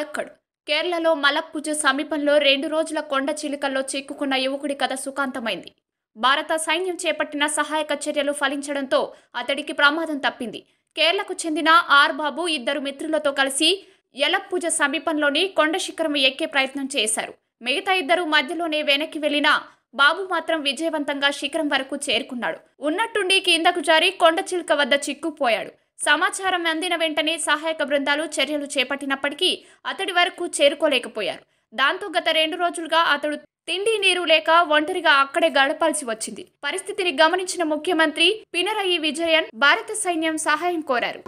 పాలక్కడ్ కేరళలో మలప్పుజ సమీపంలో రెండు రోజుల కొండ చిలుకల్లో చిక్కుకున్న యువకుడి కథ సుఖాంతమైంది భారత సైన్యం చేపట్టిన సహాయక చర్యలు ఫలించడంతో అతడికి ప్రమాదం తప్పింది కేరళకు చెందిన ఆర్ బాబు ఇద్దరు మిత్రులతో కలిసి యలప్పుజ సమీపంలోని కొండ శిఖరం ఎక్కే ప్రయత్నం చేశారు మిగతా ఇద్దరు మధ్యలోనే వెనక్కి వెళ్లినా బాబు మాత్రం విజయవంతంగా శిఖరం వరకు చేరుకున్నాడు ఉన్నట్టుండి కిందకు జారి కొండ చిలుక వద్ద చిక్కుపోయాడు సమాచారం అందిన వెంటనే సహాయక బృందాలు చర్యలు చేపట్టినప్పటికీ అతడి వరకు చేరుకోలేకపోయారు దాంతో గత రెండు రోజులుగా అతడు తిండి నీరు లేక ఒంటరిగా అక్కడే గడపాల్సి వచ్చింది పరిస్థితిని గమనించిన ముఖ్యమంత్రి పినరయి విజయన్ భారత సైన్యం సహాయం కోరారు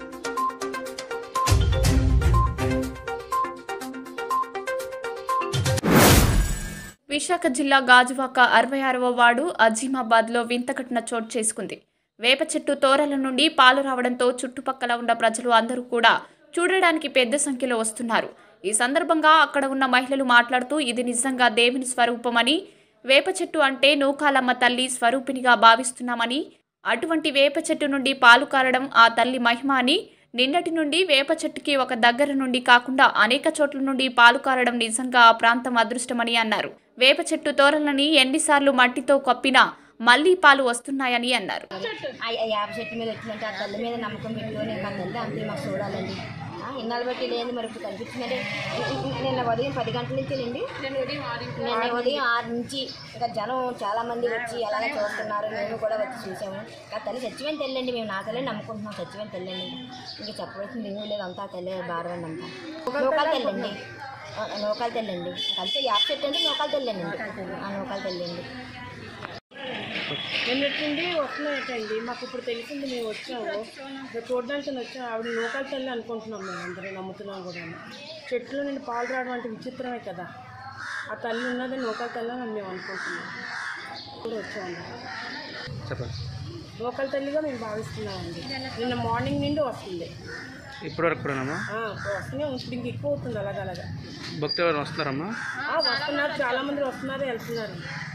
విశాఖ జిల్లా గాజువాక అరవై ఆరవ వార్డు అజీమాబాద్లో వింతఘటన చోటు చేసుకుంది వేప చెట్టు తోరల నుండి పాలు రావడంతో చుట్టుపక్కల ఉన్న ప్రజలు అందరూ కూడా చూడడానికి పెద్ద సంఖ్యలో వస్తున్నారు ఈ సందర్భంగా అక్కడ ఉన్న మహిళలు మాట్లాడుతూ ఇది నిజంగా దేవుని స్వరూపమని వేప చెట్టు అంటే నూకాలమ్మ తల్లి స్వరూపినిగా భావిస్తున్నామని అటువంటి వేప చెట్టు నుండి పాలు కారడం ఆ తల్లి మహిమ అని నిన్నటి నుండి వేప చెట్టుకి ఒక దగ్గర నుండి కాకుండా అనేక చోట్ల నుండి పాలు కారడం నిజంగా ఆ ప్రాంతం అదృష్టమని అన్నారు వేప చెట్టు తోరలని ఎన్నిసార్లు మట్టితో కప్పినా మళ్లీ పాలు వస్తున్నాయని అన్నారు ఆ యాప చెట్టు మీద వచ్చిందంటే ఆ తల్లి మీద నమ్మకం పెట్టుకొని ఆ తల్లి అంతే మాకు చూడాలండి ఆ, ఇన్నాళ్ళు బట్టి లేదు మరి ఇప్పుడు కనిపించిందంటే నిన్న ఉదయం పది గంటల నుంచి అండి నిన్న ఉదయం ఆరు నుంచి ఇంకా జనం చాలా మంది వచ్చి అలాగే చూస్తున్నారు మేము కూడా వచ్చి చూసాము ఆ తల్లి సత్యమైన తెల్లండి మేము నా తల్లి నమ్ముకుంటున్నాం సత్యమైన తెల్లండి ఇంకా చెప్పవలసింది ఏమీ లేదు అంతా తల్లి బారవండి అంతా నూకాలు తెల్లండి ఆ, నూకాలు తెల్లండి కలిసి యాప చెట్టు అంటే నూకాలు తెల్లండి ఆ నూకాలు తెల్లండి నిన్నట్టుండి వస్తున్నాయటండి మాకు ఇప్పుడు తెలిసింది మేము వచ్చాము ఇక్కడ చూడడానికి వచ్చాము ఆవిడ లోకల్ తల్లి అనుకుంటున్నాం మేము అందరూ నమ్ముతున్నాం కూడా చెట్లు నుండి పాలు రావడం అంటే విచిత్రమే కదా ఆ తల్లి ఉన్నది లోకల్ తల్లి అని మేము అనుకుంటున్నాం ఇప్పుడు వచ్చాము చెప్పండి లోకల్ తల్లిగా మేము భావిస్తున్నామండి నిన్న మార్నింగ్ నుండి వస్తుంది ఇప్పటివరకు కూడానమ్మా ఆ, వస్తూనే ఉంటుంది ఇంక ఎక్కువ అవుతుంది అలాగలాగా భక్తులు ఎవరు వస్తున్నారమ్మా ఆ, వస్తున్నారు చాలామంది వస్తున్నారు వెళ్తున్నారు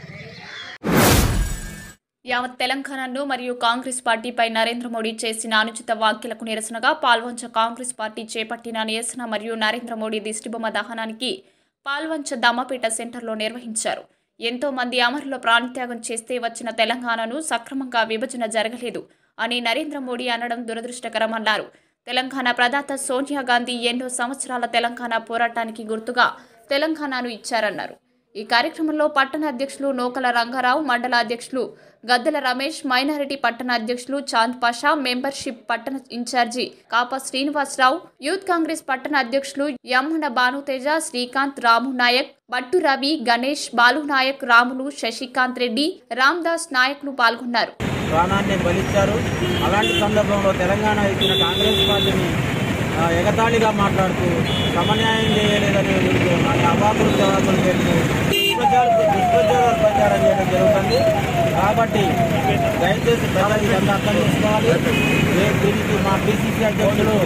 యావత్ తెలంగాణను మరియు కాంగ్రెస్ పార్టీపై నరేంద్ర మోడీ చేసిన అనుచిత వ్యాఖ్యలకు నిరసనగా పాల్వంచ కాంగ్రెస్ పార్టీ చేపట్టిన నిరసన మరియు నరేంద్ర మోడీ దిష్టిబొమ్మ దహనానికి పాల్వంచ దమ్మపేట సెంటర్లో నిర్వహించారు ఎంతో మంది అమరుల ప్రాణత్యాగం చేస్తే వచ్చిన తెలంగాణను సక్రమంగా విభజన జరగలేదు అని నరేంద్ర మోడీ అనడం దురదృష్టకరమన్నారు తెలంగాణ ప్రదాత సోనియా గాంధీ ఎన్నో సంవత్సరాల తెలంగాణ పోరాటానికి గుర్తుగా తెలంగాణను ఇచ్చారన్నారు ఈ కార్యక్రమంలో పట్టణ అధ్యక్షులు నోకల రంగారావు మండల అధ్యక్షులు గద్దెల రమేష్ మైనారిటీ పట్టణ అధ్యక్షులు చాంద్ పాషా మెంబర్షిప్ పట్టణ ఇన్ఛార్జి కాప శ్రీనివాసరావు యూత్ కాంగ్రెస్ పట్టణ అధ్యక్షులు యమ్మన భానుతేజ శ్రీకాంత్ రాము నాయక్ బట్టు రవి గణేష్ బాలు నాయక్ రాములు శశికాంత్ రెడ్డి రామ్దాస్ నాయకులు పాల్గొన్నారు ప్రాణాన్ని బలిచ్చారు అలాంటి సందర్భంలో తెలంగాణ ఇచ్చిన కాంగ్రెస్ పార్టీని ఆ, ఎగతాళిగా మాట్లాడుతూ సమన్యాయం చేయలేదని అనే అవాకులు జవాబులు చేస్తూ దుష్ప్రచారాలు దుష్ప్రచారాలు ప్రచారం చేయడం జరుగుతుంది కాబట్టి దయచేసి ప్రజలు ఇదంతా అర్థం చేసుకోవాలి రేపు దీనికి మా పిసిసి అధ్యక్షులు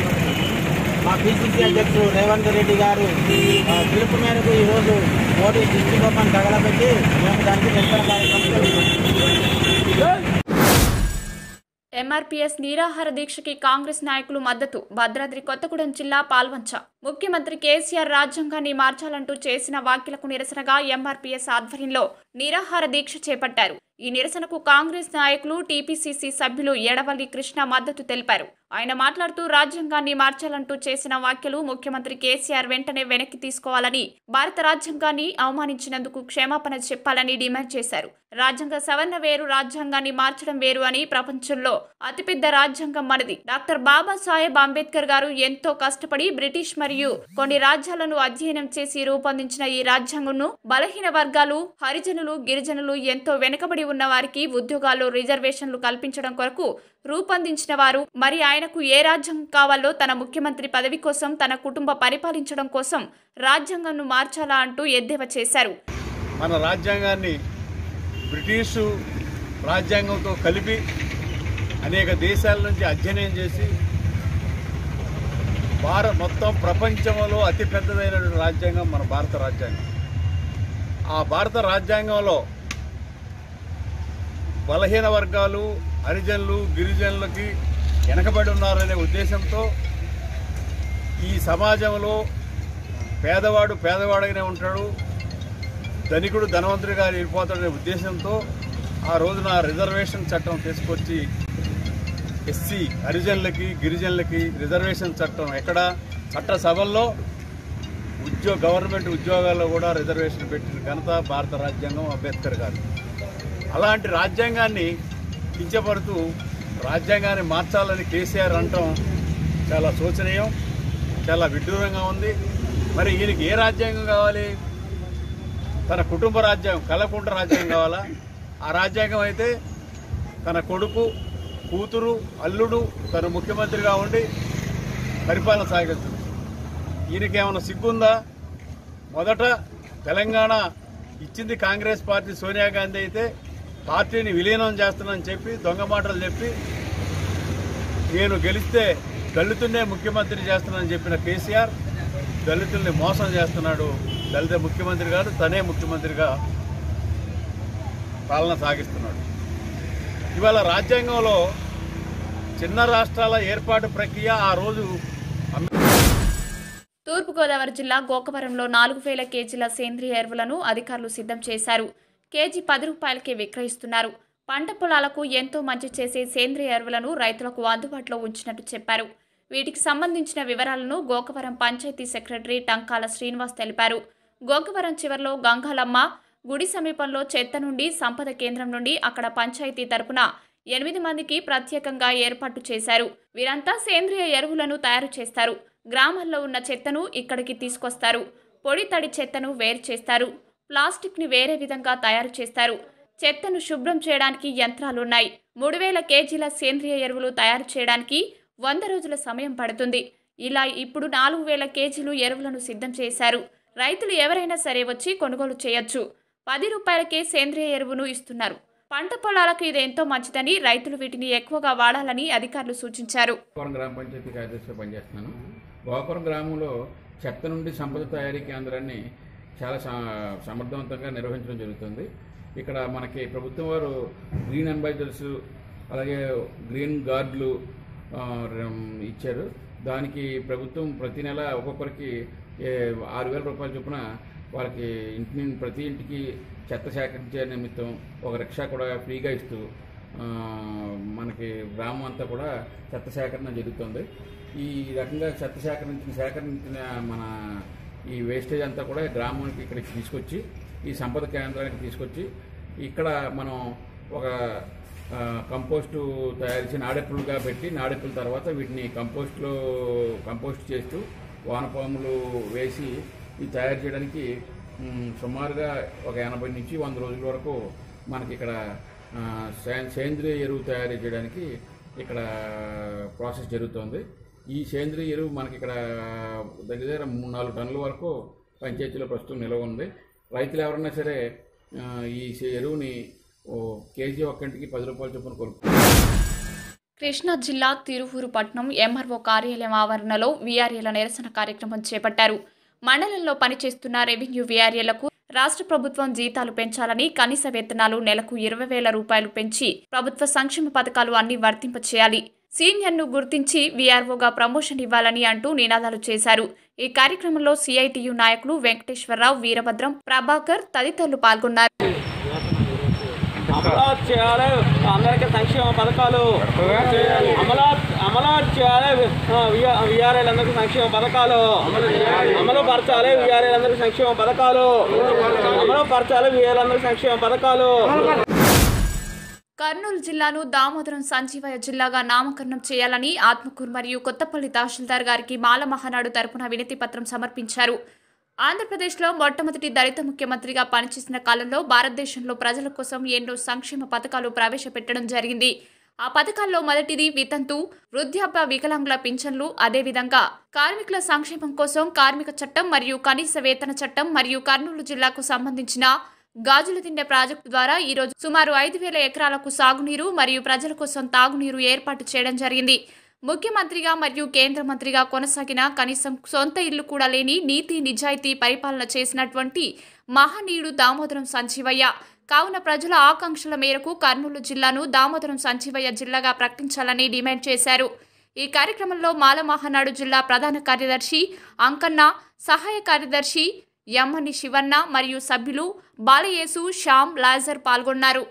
మా పిసిసి అధ్యక్షుడు రేవంత్ రెడ్డి గారు ఆ, పిలుపు మేరకు ఈరోజు మోడీ దిష్టి బొమ్మను తగలబెట్టి మేము దానికి నిరసన కార్యక్రమం చేస్తున్నాం ఎంఆర్పీఎస్ నిరాహార దీక్షకి కాంగ్రెస్ నాయకులు మద్దతు భద్రాద్రి కొత్తగూడెం జిల్లా పాల్వంచ ముఖ్యమంత్రి కేసీఆర్ రాజ్యాంగాన్ని మార్చాలంటూ చేసిన వ్యాఖ్యలకు నిరసనగా ఎంఆర్పీఎస్ ఆధ్వర్యంలో నిరాహార దీక్ష చేపట్టారు ఈ నిరసనకు కాంగ్రెస్ నాయకులు టీపీసీసీ సభ్యులు ఎడవల్లి కృష్ణ మద్దతు తెలిపారు ఆయన మాట్లాడుతూ రాజ్యాంగాన్ని మార్చాలంటూ చేసిన వ్యాఖ్యలు ముఖ్యమంత్రి కేసీఆర్ వెంటనే వెనక్కి తీసుకోవాలని భారత రాజ్యాంగాన్ని అవమానించినందుకు క్షమాపణ చెప్పాలని డిమాండ్ చేశారు రాజ్యాంగ సవరణ వేరు రాజ్యాంగాన్ని మార్చడం వేరు అని ప్రపంచంలో అతిపెద్ద రాజ్యాంగం మనది డాక్టర్ బాబాసాహెబ్ అంబేద్కర్ గారు ఎంతో కష్టపడి బ్రిటిష్ మరియు కొన్ని రాజ్యాలను అధ్యయనం చేసి రూపొందించిన ఈ రాజ్యాంగంను బలహీన వర్గాలు హరిజనులు గిరిజనులు ఎంతో వెనుకబడి ఉన్న వారికి ఉద్యోగాల్లో రిజర్వేషన్లు కల్పించడం కొరకు రూపొందించిన వారు మరి ఆయనకు ఏ రాజ్యాంగం కావాలో తన ముఖ్యమంత్రి పదవి కోసం తన కుటుంబ పరిపాలించడం కోసం రాజ్యాంగంను మార్చాలా అంటూ ఎద్దేవా చేశారు మన రాజ్యాంగాన్ని బ్రిటిషు రాజ్యాంగంతో కలిపి అనేక దేశాల నుంచి అధ్యయనం చేసి భారత మొత్తం ప్రపంచంలో అతిపెద్దదైన రాజ్యాంగం మన భారత రాజ్యాంగం ఆ భారత రాజ్యాంగంలో బలహీన వర్గాలు హరిజనులు గిరిజనులకి వెనకబడి ఉన్నారనే ఉద్దేశంతో ఈ సమాజంలో పేదవాడు పేదవాడైనా ఉంటాడు ధనికుడు ధనవంతుడిగా వెళ్ళిపోతాడనే ఉద్దేశంతో ఆ రోజున రిజర్వేషన్ చట్టం తీసుకొచ్చి ఎస్సీ హరిజనులకి గిరిజనులకి రిజర్వేషన్ చట్టం ఎక్కడ చట్టసభల్లో ఉద్యోగ గవర్నమెంట్ ఉద్యోగాల్లో కూడా రిజర్వేషన్ పెట్టిన ఘనత భారత రాజ్యాంగం అంబేద్కర్ గారు అలాంటి రాజ్యాంగాన్ని కించపడుతూ రాజ్యాంగాన్ని మార్చాలని కేసీఆర్ అనటం చాలా శోచనీయం చాలా విడ్డూరంగా ఉంది మరి ఈయనకి ఏ రాజ్యాంగం కావాలి తన కుటుంబ రాజ్యాంగం కలకుంట రాజ్యాంగం కావాలా ఆ రాజ్యాంగం అయితే తన కొడుకు కూతురు అల్లుడు తను ముఖ్యమంత్రిగా ఉండి పరిపాలన సాగిస్తుంది ఈయనకి ఏమైనా సిగ్గుందా మొదట తెలంగాణ ఇచ్చింది కాంగ్రెస్ పార్టీ సోనియా గాంధీ అయితే పార్టీని విలీనం చేస్తానని చెప్పి దొంగ మాటలు చెప్పి నేను గెలిస్తే దళితున్నే ముఖ్యమంత్రి చేస్తానని చెప్పిన కేసీఆర్ దళితుల్ని మోసం చేస్తున్నాడు దళిత ముఖ్యమంత్రి గారు తనే ముఖ్యమంత్రిగా పాలన సాగిస్తున్నాడు ఇవాళ రాజ్యాంగంలో చిన్న రాష్ట్రాల ఏర్పాటు ప్రక్రియ ఆ రోజు తూర్పుగోదావరి జిల్లా గోకవరంలో నాలుగు వేల కేజీల సేంద్రియ ఎరువులను అధికారులు సిద్ధం చేశారు కేజీ పది రూపాయలకే విక్రయిస్తున్నారు పంట పొలాలకు ఎంతో మంచి చేసే సేంద్రియ ఎరువులను రైతులకు అందుబాటులో ఉంచినట్టు చెప్పారు వీటికి సంబంధించిన వివరాలను గోకవరం పంచాయతీ సెక్రటరీ టంకాల శ్రీనివాస్ తెలిపారు గోకవరం చివర్లో గంగాలమ్మ గుడి సమీపంలో చెత్త నుండి సంపద కేంద్రం నుండి అక్కడ పంచాయతీ తరపున ఎనిమిది మందికి ప్రత్యేకంగా ఏర్పాటు చేశారు వీరంతా సేంద్రియ ఎరువులను తయారు చేస్తారు గ్రామాల్లో ఉన్న చెత్తను ఇక్కడికి తీసుకొస్తారు పొడి తడి చెత్తను వేరు చేస్తారు ప్లాస్టిక్ని వేరే విధంగా తయారు చేస్తారు చెత్తను శుభ్రం చేయడానికి యంత్రాలున్నాయి మూడు వేల కేజీల సేంద్రియ ఎరువులు తయారు చేయడానికి వంద రోజుల సమయం పడుతుంది ఇలా ఇప్పుడు నాలుగు వేల కేజీలు ఎరువులను సిద్ధం చేశారు రైతులు ఎవరైనా సరే వచ్చి కొనుగోలు చేయొచ్చు పది రూపాయలకే సేంద్రియ ఎరువును ఇస్తున్నారు పంట పొలాలకు ఇది ఎంతో మంచిదని రైతులు వీటిని ఎక్కువగా వాడాలని అధికారులు సూచించారు గోకవరం గ్రామ పంచాయతీ కార్యదర్శిగా పనిచేస్తున్నాను గోకవరం గ్రామంలో చెత్త నుండి సంపద తయారీ కేంద్రాన్ని చాలా స- సమర్థవంతంగా నిర్వహించడం జరుగుతుంది ఇక్కడ మనకి ప్రభుత్వం వారు గ్రీన్ అంబాసిడర్స్ అలాగే గ్రీన్ గార్డులు ఆ, రమ్, ఇచ్చారు దానికి ప్రభుత్వం ప్రతి నెల ఒక్కొక్కరికి ఏ, ఆరు వేల రూపాయల చొప్పున వాళ్ళకి ఇంటి నుండి ప్రతి ఇంటికి చెత్త సేకరించే నిమిత్తం ఒక రిక్షా కూడా ఫ్రీగా ఇస్తూ ఆ, మనకి గ్రామం అంతా కూడా చెత్త సేకరణ జరుగుతుంది ఈ రకంగా చెత్త సేకరించిన సేకరించిన మన ఈ వేస్టేజ్ అంతా కూడా గ్రామానికి ఇక్కడికి తీసుకొచ్చి ఈ సంపద కేంద్రానికి తీసుకొచ్చి ఇక్కడ మనం ఒక ఆ, కంపోస్టు తయారు చేసి నాడెప్పులుగా పెట్టి నాడెప్పుల తర్వాత వీటిని కంపోస్ట్లో కంపోస్ట్ చేస్తూ వానపాములు వేసి ఇది తయారు చేయడానికి మ్, సుమారుగా ఒక ఎనభై నుంచి వంద రోజుల వరకు మనకి ఇక్కడ ఆ, సే- సేంద్రియ ఎరువు తయారు చేయడానికి ఇక్కడ ప్రాసెస్ జరుగుతోంది ఈ సేంద్రియ ఎరువు మనకి ఇక్కడ దగ్గర దగ్గర మూడు నాలుగు టన్నుల వరకు పంచాయతీలో ప్రస్తుతం నిల్వ ఉంది రైతులు ఎవరైనా సరే ఆ, ఈ సే- ఎరువుని ఓ కేజీ ఒక్కంటికి పది రూపాయల చొప్పున కొనుక్కో కృష్ణా జిల్లా తిరువూరు పట్నం ఎంఆర్ఓ కార్యాలయం ఆవరణలో వీఆర్ఏల నిరసన కార్యక్రమం చేపట్టారు మండలంలో పనిచేస్తున్న రెవెన్యూ వీఆర్ఏలకు రాష్ట్ర ప్రభుత్వం జీతాలు పెంచాలని కనీస వేతనాలు నెలకు ఇరవై వేల రూపాయలు పెంచి ప్రభుత్వ సంక్షేమ పథకాలు అన్ని వర్తింప చేయాలి సీనియర్ను గుర్తించి వీఆర్ఓగా ప్రమోషన్ ఇవ్వాలని అంటూ నినాదాలు చేశారు ఈ కార్యక్రమంలో సిఐటియు నాయకులు వెంకటేశ్వరరావు వీరభద్రం ప్రభాకర్ తదితరులు పాల్గొన్నారు అమలు చేయాలి అందరికీ సంక్షేమ పథకాలు అమలు అమలు చేయాలి విఆర్ఐలందరికీ సంక్షేమ పథకాలు అమలు పరచాలి విఆర్ఐలందరికీ సంక్షేమ పథకాలు అమలు పరచాలి విఆర్ఐలందరికీ సంక్షేమ పథకాలు కర్నూలు జిల్లాను దామోదరం సంజీవయ్య జిల్లాగా నామకరణం చేయాలని ఆత్మకూరు మరియు కొత్తపల్లి తహసీల్దార్ గారికి మాల మహానాడు తరపున వినతి పత్రం సమర్పించారు ఆంధ్రప్రదేశ్లో మొట్టమొదటి దళిత ముఖ్యమంత్రిగా పనిచేసిన కాలంలో భారతదేశంలో ప్రజల కోసం ఎన్నో సంక్షేమ పథకాలు ప్రవేశపెట్టడం జరిగింది ఆ పథకాల్లో మొదటిది వితంతు వృద్ధాప్య వికలాంగుల పింఛన్లు అదేవిధంగా కార్మికుల సంక్షేమం కోసం కార్మిక చట్టం మరియు కనీస వేతన చట్టం మరియు కర్నూలు జిల్లాకు సంబంధించిన గాజుల తిండే ప్రాజెక్టు ద్వారా ఈ రోజు సుమారు ఐదు వేల ఎకరాలకు సాగునీరు మరియు ప్రజల కోసం తాగునీరు ఏర్పాటు చేయడం జరిగింది ముఖ్యమంత్రిగా మరియు కేంద్ర మంత్రిగా కొనసాగిన కనీసం సొంత ఇల్లు కూడా లేని నీతి నిజాయితీ పరిపాలన చేసినటువంటి మహనీయుడు దామోదరం సంజీవయ్య కావున ప్రజల ఆకాంక్షల మేరకు కర్నూలు జిల్లాను దామోదరం సంజీవయ్య జిల్లాగా ప్రకటించాలని డిమాండ్ చేశారు ఈ కార్యక్రమంలో మాల మహానాడు జిల్లా ప్రధాన కార్యదర్శి అంకన్న సహాయ కార్యదర్శి యమ్మని శివన్న మరియు సభ్యులు బాలయేసు శ్యామ్ లాజర్ పాల్గొన్నారు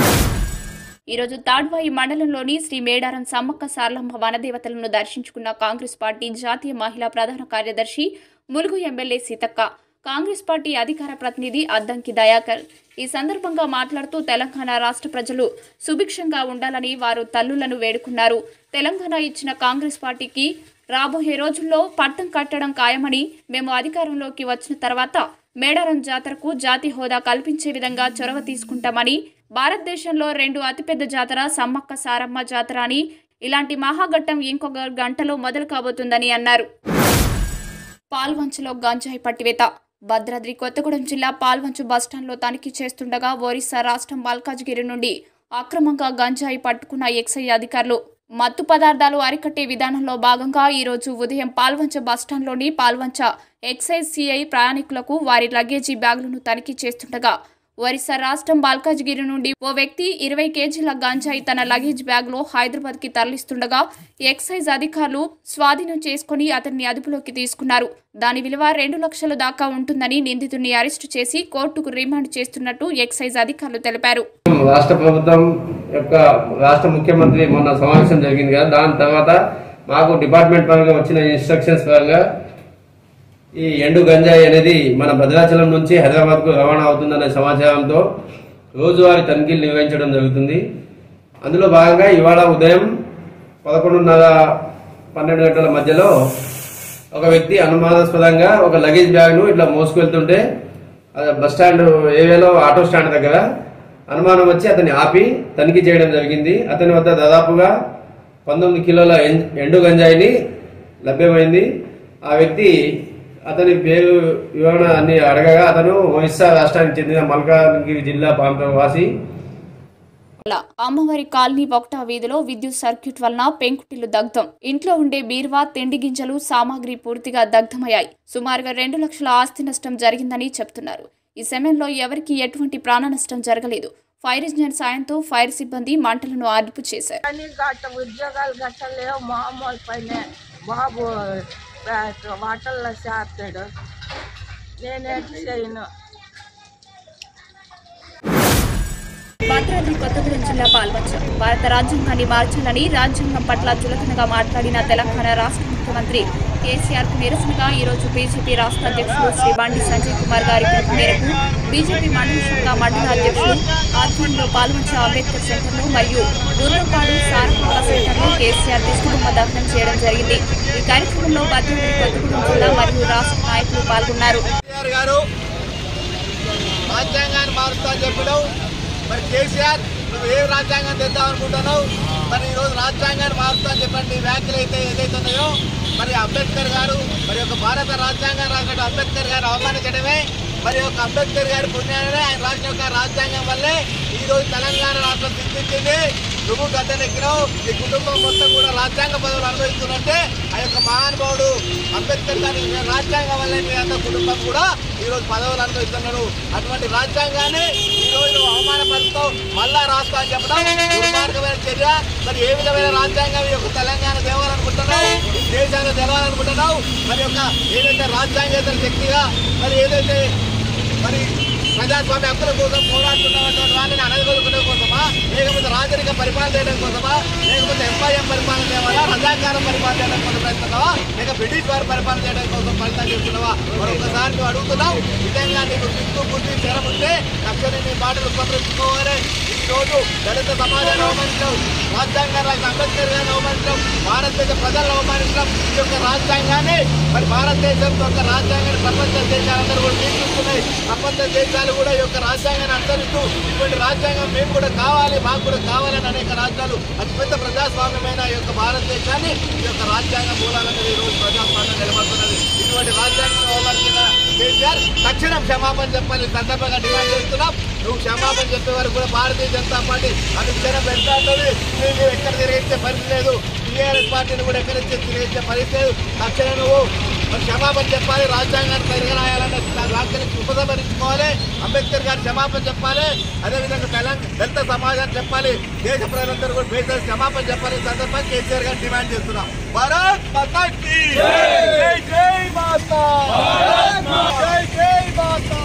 ఈరోజు తాడ్వాయి మండలంలోని శ్రీ మేడారం సమ్మక్క సార్లమ్మ వనదేవతలను దర్శించుకున్న కాంగ్రెస్ పార్టీ జాతీయ మహిళా ప్రధాన కార్యదర్శి ములుగు ఎమ్మెల్యే సీతక్క కాంగ్రెస్ పార్టీ అధికార ప్రతినిధి అద్దంకి దయాకర్ ఈ సందర్భంగా మాట్లాడుతూ తెలంగాణ రాష్ట్ర ప్రజలు సుభిక్షంగా ఉండాలని వారు తల్లులను వేడుకున్నారు తెలంగాణ ఇచ్చిన కాంగ్రెస్ పార్టీకి రాబోయే రోజుల్లో పట్టం కట్టడం ఖాయమని మేము అధికారంలోకి వచ్చిన తర్వాత మేడారం జాతరకు జాతి హోదా కల్పించే విధంగా చొరవ తీసుకుంటామని భారతదేశంలో రెండు అతిపెద్ద జాతర సమ్మక్క సారమ్మ జాతర అని ఇలాంటి మహాఘట్టం ఇంకొక గంటలో మొదలు కాబోతుందని అన్నారు పాల్వంచులో గంజాయి పట్టివేత భద్రాద్రి కొత్తగూడెం జిల్లా పాల్వంచు బస్టాండ్లో తనిఖీ చేస్తుండగా ఒరిస్సా రాష్ట్రం మల్కాజ్గిరి నుండి అక్రమంగా గంజాయి పట్టుకున్న ఎక్సైజ్ అధికారులు మత్తు పదార్థాలు అరికట్టే విధానంలో భాగంగా ఈరోజు ఉదయం పాల్వంచ బస్టాండ్లోని పాల్వంచ ఎక్సైజ్ సిఐ ప్రయాణికులకు వారి లగేజీ బ్యాగులను తనిఖీ చేస్తుండగా ఒరిస్సా రాష్ట్రం బాల్కాజ్గిరి నుండి ఓ వ్యక్తి ఇరవై కేజీల గంజాయి తన లగేజ్ బ్యాగ్లో హైదరాబాద్కి తరలిస్తుండగా ఎక్సైజ్ అధికారులు స్వాధీనం చేసుకుని అతన్ని అదుపులోకి తీసుకున్నారు దాని విలువ రెండు లక్షల దాకా ఉంటుందని నిందితుడిని అరెస్టు చేసి కోర్టుకు రిమాండ్ చేస్తున్నట్టు ఎక్సైజ్ అధికారులు తెలిపారు రాష్ట్ర ప్రభుత్వం యొక్క రాష్ట్ర ముఖ్యమంత్రి మొన్న సమావేశం జరిగింది కదా దాని తర్వాత మాకు డిపార్ట్మెంట్ పరంగా వచ్చిన ఇన్స్ట్రక్షన్స్ పరంగా ఈ ఎండు గంజాయి అనేది మన భద్రాచలం నుంచి హైదరాబాద్కు రవాణా అవుతుందనే సమాచారంతో రోజువారీ తనిఖీలు నిర్వహించడం జరుగుతుంది అందులో భాగంగా ఇవాళ ఉదయం పదకొండున్నర పన్నెండు గంటల మధ్యలో ఒక వ్యక్తి అనుమానాస్పదంగా ఒక లగేజ్ బ్యాగ్ను ఇట్లా మోసుకెళ్తుంటే అది బస్ స్టాండ్ ఏరియాలో ఆటో స్టాండ్ దగ్గర అనుమానం వచ్చి అతన్ని ఆపి తనిఖీ చేయడం జరిగింది అతని వద్ద దాదాపుగా పంతొమ్మిది కిలోల ఎం- ఎండు గంజాయిని లభ్యమైంది ఆ వ్యక్తి అతని పేరు వివరణ అన్ని అడగగా అతను ఒరిస్సా రాష్ట్రానికి చెందిన మల్కాజ్గిరి జిల్లా ప్రాంత వాసి అలా అమ్మవారి కాలనీ ఒకటా వీధిలో విద్యుత్ సర్క్యూట్ వలన పెంకుటిల్లు దగ్ధం ఇంట్లో ఉండే బీరువా తిండి గింజలు సామాగ్రి పూర్తిగా దగ్ధమయ్యాయి సుమారుగా రెండు లక్షల ఆస్తి నష్టం జరిగిందని చెప్తున్నారు ఈ సమయంలో ఎవరికీ ఎటువంటి ప్రాణ నష్టం జరగలేదు ఫైర్ ఇంజిన్ సాయంతో ఫైర్ సిబ్బంది మంటలను అదుపు చేశారు పని గట్ట ఉద్యోగాలు గట్టలేవు మామూలు పైన బాబు వాటల్లో చేస్తాడు నేనేటి చేయను భద్రాద్రి కొత్తగూడెం జిల్లా పాల్వంచ భారత రాజ్యాంగాన్ని మార్చాలని రాజ్యాంగం పట్ల చులకనగా మాట్లాడిన తెలంగాణ రాష్ట్ర ముఖ్యమంత్రి కేసీఆర్ కు నిరసనగా ఈ రోజు బీజేపీ రాష్ట్ర అధ్యక్షులు శ్రీ బండి సంజయ్ కుమార్ గారి పిలుపు మేరకు బీజేపీ మండల శాఖ మండల అధ్యక్షులు ఆధ్వర్యంలో పాల్వంచ అంబేద్కర్ సెంటర్లో మరియు గుర్రపాడు సారకొండ సెంటర్లో కేసీఆర్ దిష్టిబొమ్మ దహనం చేయడం జరిగింది ఈ కార్యక్రమంలో భద్రాద్రి కొత్తగూడెం జిల్లా మరియు రాష్ట్ర నాయకులు పాల్గొన్నారు కేసీఆర్ గారు రాజ్యాంగాన్ని మారుస్తా అని చెప్పడం మరి కేసీఆర్ నువ్వు ఏ రాజ్యాంగం తెద్దాం అనుకుంటున్నావు మరి ఈరోజు రాజ్యాంగాన్ని మారుస్తా అని చెప్పండి ఈ వ్యాఖ్యలు అయితే ఏదైతే ఉన్నాయో మరి అంబేద్కర్ గారు మరి ఒక భారత రాజ్యాంగాన్ని రాసినట్టు అంబేద్కర్ గారు అవమానించడమే మరి ఒక అంబేద్కర్ గారి పుణ్యాన్ని ఆయన రాసిన యొక్క రాజ్యాంగం వల్లే ఈ రోజు తెలంగాణ రాష్ట్రం సిద్ధించింది నువ్వు గద్దెనెక్కినావు నీ కుటుంబం మొత్తం కూడా రాజ్యాంగ పదవులు అనుభవిస్తున్నట్టే ఆ యొక్క మహానుభావుడు అంబేద్కర్ గారి రాజ్యాంగం వల్లే మీ అంత కుటుంబం కూడా ఈ రోజు పదవులు అనుభవిస్తున్నారు అటువంటి రాజ్యాంగాన్ని ఈ రోజు నువ్వు అవమానపరుస్తావు మళ్ళా రాస్తా అని చెప్పడం దుర్మార్గమైన చర్య మరి ఏ విధమైన రాజ్యాంగం ఈ యొక్క తెలంగాణ తేవాలనుకుంటున్నావు ఈ దేశాన్ని తెలవాలనుకుంటున్నావు మరి యొక్క ఏదైతే రాజ్యాంగేతర శక్తిగా మరి ఏదైతే మరి ప్రజాస్వామ్య హక్కుల కోసం పోరాడుతున్నటువంటి వాళ్ళని అనగలుగుకోవడం కోసమా లేకపోతే రాజరిక పరిపాలన చేయడం కోసమా లేకపోతే ఎంపైఎం పరిపాలన చేయాలా రజాకారం పరిపాలన చేయడం కోసం ప్రయత్నిస్తున్నావా లేక బ్రిటిష్ వారి పరిపాలన చేయడం కోసం ప్రయత్నం చేస్తున్నావా మరొకసారి నువ్వు అడుగుతున్నావు నిజంగా నీకు సిగ్గు బుద్ధి స్థిరం ఉంటే తక్షణం నీ మాటలు ఉపద్రవించుకోవాలి ఈ రోజు దళిత సమాజాన్ని అవమానించడం రాజ్యాంగం రాసిన అంబేద్కర్ గారిని అవమానించడం భారతదేశ ప్రజలను అవమానించడం ఈ యొక్క రాజ్యాంగాన్ని మరి భారతదేశం యొక్క రాజ్యాంగాన్ని ప్రపంచ దేశాలందరూ కూడా తీసుకుంటున్నాయి ప్రపంచ దేశాలు కూడా ఈ యొక్క రాజ్యాంగాన్ని అనుసరిస్తూ ఇటువంటి రాజ్యాంగం మేము కూడా కావాలి మాకు కూడా కావాలని అనేక రాజ్యాలు అతిపెద్ద ప్రజాస్వామ్యమైన ఈ యొక్క భారతదేశాన్ని ఈ యొక్క రాజ్యాంగ మూలాలను ఈ రోజు ప్రజాస్వామ్యం నిలబడుతున్నది ఇటువంటి రాజ్యాంగం అవలంబించిన కేసీఆర్ తక్షణం క్షమాపణ చెప్పాలి ఈ సందర్భంగా డిమాండ్ చేస్తున్నాం నువ్వు క్షమాపణ చెప్పే వరకు కూడా భారతీయ జనతా పార్టీ అనుక్షణం వెంటాడుతుంది నువ్వు ఎక్కడ తిరిగించే పరిస్థితి లేదు టీఆర్ఎస్ పార్టీని కూడా ఎక్కడ తిరిగించే పరిస్థితి లేదు తక్షణం నువ్వు మరి క్షమాపణ చెప్పాలి రాజ్యాంగాన్ని పరిగణాయాలన్న వ్యాఖ్యలకు ఉపసంహరించుకోవాలి అంబేద్కర్ గారు క్షమాపణ చెప్పాలి అదేవిధంగా తెలంగాణ దళిత సమాజాన్ని చెప్పాలి దేశ ప్రజలందరూ కూడా పేద క్షమాపణ చెప్పాలి ఈ సందర్భంగా కేసీఆర్ గారు డిమాండ్ చేస్తున్నాం భారత్ మాతా కీ జై జై మాతా జై జై మాతా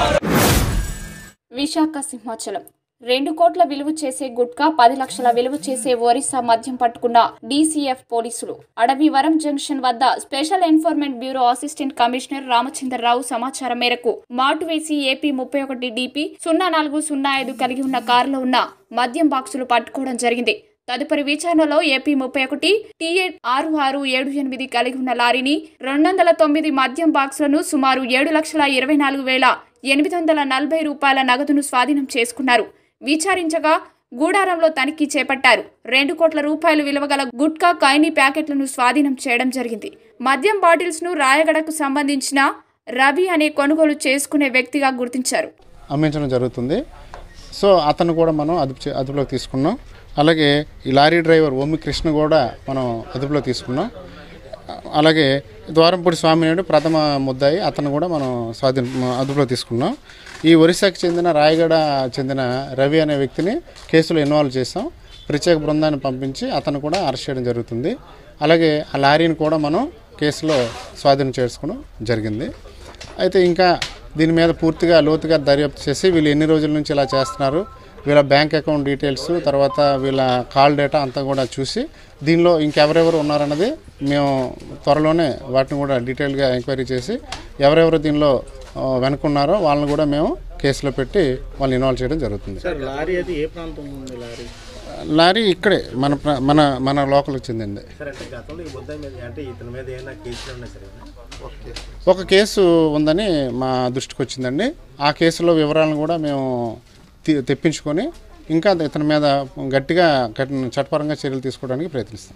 విశాఖ సింహాచలం రెండు కోట్ల విలువ చేసే గుట్కా పది లక్షల విలువ చేసే ఒరిస్సా మద్యం పట్టుకున్న డీసీఎఫ్ పోలీసులు అడవివరం జంక్షన్ వద్ద special enforcement bureau assistant commissioner Ramachandra Rao సమాచారం మేరకు మాటు వేసి ఏపీ ముప్పై ఒకటి డిపి సున్నా నాలుగు సున్నా ఐదు కలిగి ఉన్న కారులో ఉన్న మద్యం బాక్సులు పట్టుకోవడం జరిగింది తదుపరి విచారణలో ఏపీ ముప్పై ఒకటి టీఏ ఆరు ఆరు ఏడు ఎనిమిది కలిగి ఉన్న లారీని రెండు వందల తొమ్మిది మద్యం బాక్సులను సుమారు ఏడు లక్షల ఇరవై నాలుగు వేల ఎనిమిది వందల నలభై రూపాయల నగదును స్వాధీనం చేసుకున్నారు విచారించగా గూడారంలో తనిఖీ చేపట్టారు రెండు కోట్ల రూపాయలు విలువగల గుట్కా కైనీ ప్యాకెట్లను స్వాధీనం చేయడం జరిగింది మద్యం బాటిల్స్ ను రాయగడకు సంబంధించిన రవి అనే కొనుగోలు చేసుకునే వ్యక్తిగా గుర్తించారు అమ్మించడం జరుగుతుంది సో అతను కూడా మనం అదుపు చే- అదుపులోకి తీసుకున్నాం అలాగే ఈ లారీ డ్రైవర్ ఓమి కృష్ణ కూడా మనం అదుపులోకి తీసుకున్నాం అలాగే ద్వారంపూడి స్వామి నాయుడు ప్రథమ ముద్దాయి అతను కూడా మనం స్వాధీన అదుపులో తీసుకున్నాం ఈ ఒరిస్సాకి చెందిన రాయగడ చెందిన రవి అనే వ్యక్తిని కేసులో ఇన్వాల్వ్ చేసాం ప్రత్యేక బృందాన్ని పంపించి అతను కూడా అరెస్ట్ చేయడం జరుగుతుంది అలాగే ఆ లారీని కూడా మనం కేసులో స్వాధీనం చేసుకోవడం జరిగింది అయితే ఇంకా దీని మీద పూర్తిగా లోతుగా దర్యాప్తు చేసి వీళ్ళు ఎన్ని రోజుల నుంచి ఇలా చేస్తున్నారు వీళ్ళ బ్యాంక్ అకౌంట్ డీటెయిల్స్ తర్వాత వీళ్ళ కాల్ డేటా అంతా కూడా చూసి దీనిలో ఇంకెవరెవరు ఉన్నారన్నది మేము త్వరలోనే వాటిని కూడా డీటెయిల్గా ఎంక్వైరీ చేసి ఎవరెవరు దీనిలో ఆ, వెనుకున్నారో వాళ్ళని కూడా మేము కేసులో పెట్టి వాళ్ళని ఇన్వాల్వ్ చేయడం జరుగుతుంది సార్ లారీ అది ఏ ప్రాంతం ఉంది లారీ లారీ ఇక్కడే మన ప్ర- మన మన లోకల్కి చెందింది సార్ అంటే గతంలో ఈ ముద్దాయి మీద అంటే ఇతని మీద ఏమైనా కేసులు ఉన్నాయి సార్ ఓకే ఒక కేసు ఉందని మా దృష్టికి వచ్చిందండి ఆ కేసులో వివరాలను కూడా మేము తి- తెప్పించుకొని ఇంకా ఇతని మీద గట్టిగా కఠిన చట్టపరంగా చర్యలు తీసుకోవడానికి ప్రయత్నిస్తాం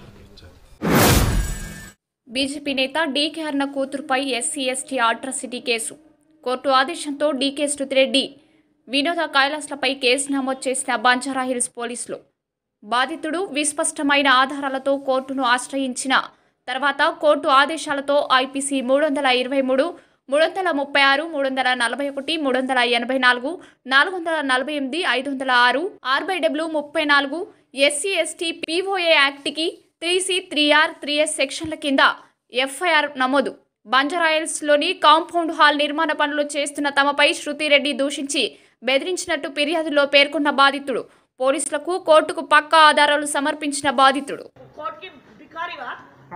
బీజేపీ నేత డీకే అర్ణ కూతురుపై SC ST atrocity case court ఆదేశంతో డీకే శృతిరెడ్డి వినోద కైలాస్లపై కేసు నమోదు చేసిన బంజారాహిల్స్ పోలీసులు బాధితుడు విస్పష్టమైన ఆధారాలతో కోర్టును ఆశ్రయించిన తర్వాత కోర్టు ఆదేశాలతో ఐపీసీ మూడు వందల ఇరవై మూడు మూడు వందల ముప్పై ఆరు మూడు వందల నలభై ఒకటి మూడు వందల ఎనభై నాలుగు నాలుగు వందల నలభై ఎనిమిది ఐదు వందల ఆరు ఆర్బైడబ్ల్యూ ముప్పై నాలుగు ఎస్సీ ఎస్టీ పీఓఏ యాక్ట్కి three C three R three S సెక్షన్ల కింద ఎఫ్ఐఆర్ నమోదు బంజారాయిల్స్లోని కాంపౌండ్ హాల్ నిర్మాణ పనులు చేస్తున్న తమపై శృతిరెడ్డి దూషించి బెదిరించినట్టు ఫిర్యాదులో పేర్కొన్న బాధితుడు పోలీసులకు కోర్టుకు పక్కా ఆధారాలు సమర్పించిన బాధితుడు కోర్టుకి బికారివా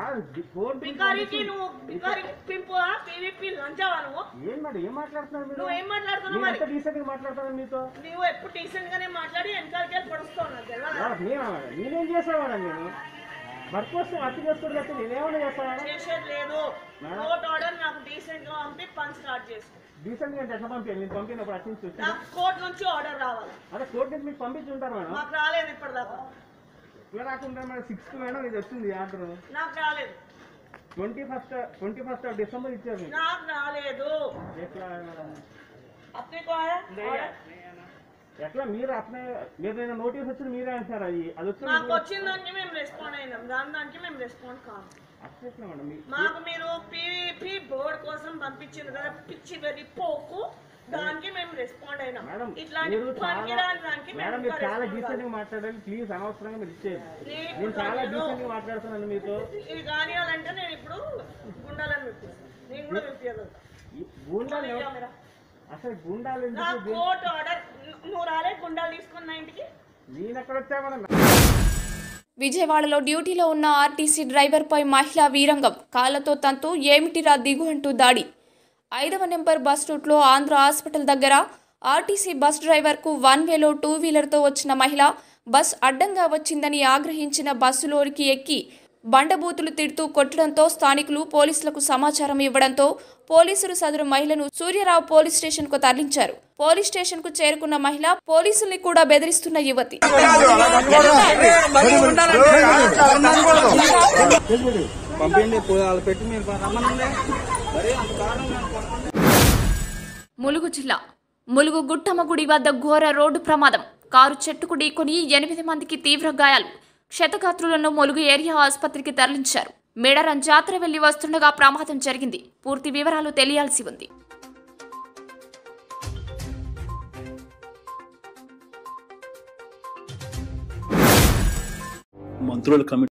బికారికి నువ్వు బికారి పింపు పీవీపీ లంచావా నువ్వు ఏం మేడం ఏం మాట్లాడుతున్నారు మీరు నువ్వు ఏం మాట్లాడుతున్నావు నేను మరి ఎంత డీసెంట్గా మాట్లాడుతున్నాను మీతో నువ్వు ఎప్పుడు డీసెంట్ గానే మాట్లాడి వెనకాలకే పడుస్తావు నాకు తెలియదా? ఆ, నేను- నేనేం చేసావాడా నేను వర్క్ కోసం అతి చేస్తుంది లేకపోతే నేనేమైనా చేస్తావాడా చేసేది లేదు కోర్ట్ ఆర్డర్ నాకు డీసెంట్ గా పంపి పని స్టార్ట్ చేసుకో డీసెంట్గా అంటే ఎట్లా పంపించాను నేను పంపినప్పుడు అటు నుంచి వచ్చి నాకు కోర్టు నుంచి ఆర్డర్ రావాలి అదే కోర్టు నుంచి మీకు పంపించి ఉంటారు మేడం నాకు రాలేదు ఇప్పటిదాకా ఇలా రాకుండా మేడం సిక్స్త్ మేడం ఇది వచ్చింది ఆర్డర్ నాకు రాలేదు twenty first twenty first of December ఇచ్చారు మీకు నాకు రాలేదు ఎట్లా మేడం అప్నే కో ఆయా order? ఎట్లా మీరు అట్లే మీరు నేను నోటీస్ వచ్చింది మీరే అంటారు అది అది వచ్చింది మాకు వచ్చిన దానికి మేము రెస్పాండ్ అయినాం దాని దానికి మేము రెస్పాండ్ కాము అట్లా మేడం మీ- మాకు మీరు పీవీపీ బోర్డ్ కోసం పంపించింది కదా పిచ్చి వెరీ పోకు దానికి మేము రెస్పాండ్ అయినాం మేడం ఇట్లాంటి మీరు పనికిరాని చాలా దానికి మేడం మేము మీరు ఇంకా చాలా respond డీసెంట్ గా కాము. మాట్లాడాలి ప్లీజ్ అనవసరంగా మీరు ఇచ్చేది నేను నేను ఇప్పుడు చాలా నేను- డీసెంట్ గా మాట్లాడుతున్నాను మీతో ఇది కానివ్వాలంటే నేను ఇప్పుడు గుండాలని విప్పిస్తాను నేను కూడా విప్పించగలుగుతా ఈ గూండాలు ఈ ఎవ- కెమెరా. అసలు గూండాలు నా ఎందుకు దీ- కోర్ట్ ఆర్డర్ నువ్వు రాలే గుండాలు తీసుకున్న ఇంటికి నేను ఎక్కడ వచ్చా మేడం విజయవాడలో డ్యూటీలో ఉన్న ఆర్టీసీ డ్రైవర్పై మహిళా వీరంగం కాళ్లతో తంతు ఏమిటిరా దిగు అంటూ దాడి ఐదవ నెంబర్ బస్ రూట్లో ఆంధ్ర హాస్పిటల్ దగ్గర ఆర్టీసీ బస్ డ్రైవర్కు వన్ వేలో టూ వీలర్తో వచ్చిన మహిళ బస్ అడ్డంగా వచ్చిందని ఆగ్రహించిన బస్సులోనికి ఎక్కి బండబూతులు తిడుతూ కొట్టడంతో స్థానికులు పోలీసులకు సమాచారం ఇవ్వడంతో పోలీసులు సదరు మహిళను సూర్యరావు పోలీస్ స్టేషన్కు తరలించారు పోలీస్ స్టేషన్కు చేరుకున్న మహిళ పోలీసుల్ని కూడా బెదిరిస్తున్న యువతి పంపించండి వాళ్ళు పెట్టి మీరు రమ్మనండి మరే అంత కారణం ములుగు జిల్లా ములుగు గుట్టమ్మ గుడి వద్ద ఘోర రోడ్డు ప్రమాదం కారు చెట్టుకు ఢీకొని ఎనిమిది మందికి తీవ్ర గాయాలు క్షతగాత్రులను ములుగు ఏరియా ఆసుపత్రికి తరలించారు మేడారం జాతర వెళ్లి వస్తుండగా ప్రమాదం జరిగింది పూర్తి వివరాలు తెలియాల్సి ఉంది మంత్రుల కమిటీ